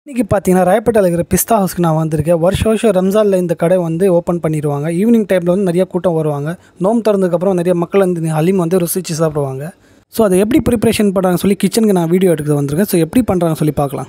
இன்றைக்கி பார்த்தீங்கன்னா ராயப்பேட்டையில் இருக்கிற பிஸ்தா ஹவுஸ்க்கு நான் வந்திருக்கேன் வருஷம் வருஷம் ரம்ஜானில் இந்த கடை வந்து ஓப்பன் பண்ணிடுவாங்க ஈவினிங் டைமில் வந்து நிறைய கூட்டம் வருவாங்க நோம்பு திறந்ததுக்கப்புறம் நிறைய மக்கள் வந்து இந்த ஹலீம் வந்து ருசிச்சு சாப்பிடுவாங்க ஸோ அதை எப்படி ப்ரிப்ரேஷன் பண்ணுறாங்கன்னு சொல்லி கிச்சனுக்கு நான் வீடியோ எடுக்க வந்திருக்கேன் ஸோ எப்படி பண்ணுறாங்கன்னு சொல்லி பார்க்கலாம்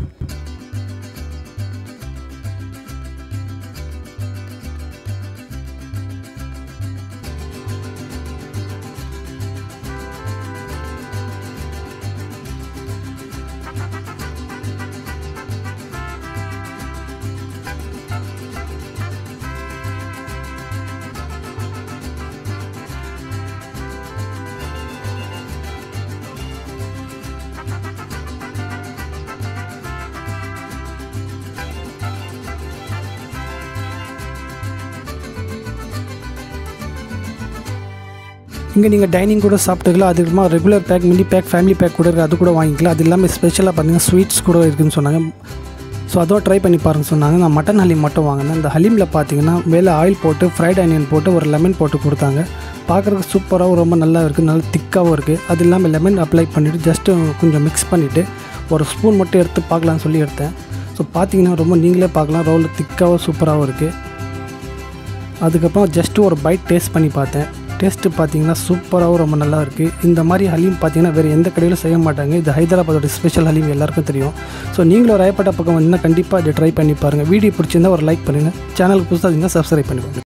இங்கே நீங்கள் டைனிங் கூட சாப்பிட்டுக்கலாம் அதுக்கப்புறமா regular pack mini pack family pack கூட இருக்குது அது கூட வாங்கிக்கலாம் அது இல்லாமல் ஸ்பெஷலாக பார்த்தீங்கன்னா ஸ்வீட்ஸ் கூட இருக்குதுன்னு சொன்னாங்க ஸோ அதோ ட்ரை பண்ணி பாருங்க சொன்னாங்க நான் மட்டன் ஹலீம் மட்டும் வாங்கினேன் இந்த ஹலீமில் பார்த்தீங்கன்னா மேலே ஆயில் போட்டு ஃப்ரைட் ஆனியன் போட்டு ஒரு லெமன் போட்டு கொடுத்தாங்க பார்க்குறதுக்கு சூப்பராகவும் ரொம்ப நல்லா இருக்குது நல்லா திக்காகவும் இருக்குது அது இல்லாமல் லெமன் அப்ளை பண்ணிவிட்டு ஜஸ்ட்டு கொஞ்சம் மிக்ஸ் பண்ணிவிட்டு ஒரு ஸ்பூன் மட்டும் எடுத்து பார்க்கலான்னு சொல்லி எடுத்தேன் ஸோ பார்த்தீங்கன்னா ரொம்ப நீங்களே பார்க்கலாம் ரோல் திக்காகவும் சூப்பராகவும் இருக்குது அதுக்கப்புறம் ஜஸ்ட்டு ஒரு பைட் டேஸ்ட் பண்ணி பார்த்தேன் டேஸ்ட்டு பார்த்தீங்கன்னா சூப்பராகவும் ரொம்ப நல்லா இருக்குது இந்த மாதிரி ஹலீம் பார்த்தீங்கன்னா வேறு எந்த கடையிலும் செய்ய மாட்டாங்க இது ஹைதராபாத்தோட ஸ்பெஷல் ஹலீம் எல்லாருக்கும் தெரியும் ஸோ நீங்களும் ராயப்பேட்டை பக்கம் வந்தீங்கன்னா கண்டிப்பாக இதை ட்ரை பண்ணி பாருங்கள் வீடியோ பிடிச்சிருந்தா ஒரு லைக் பண்ணுங்கள் சேனலுக்கு புதுசாக இருந்தால் சப்ஸ்கிரைப் பண்ணிக்கோங்க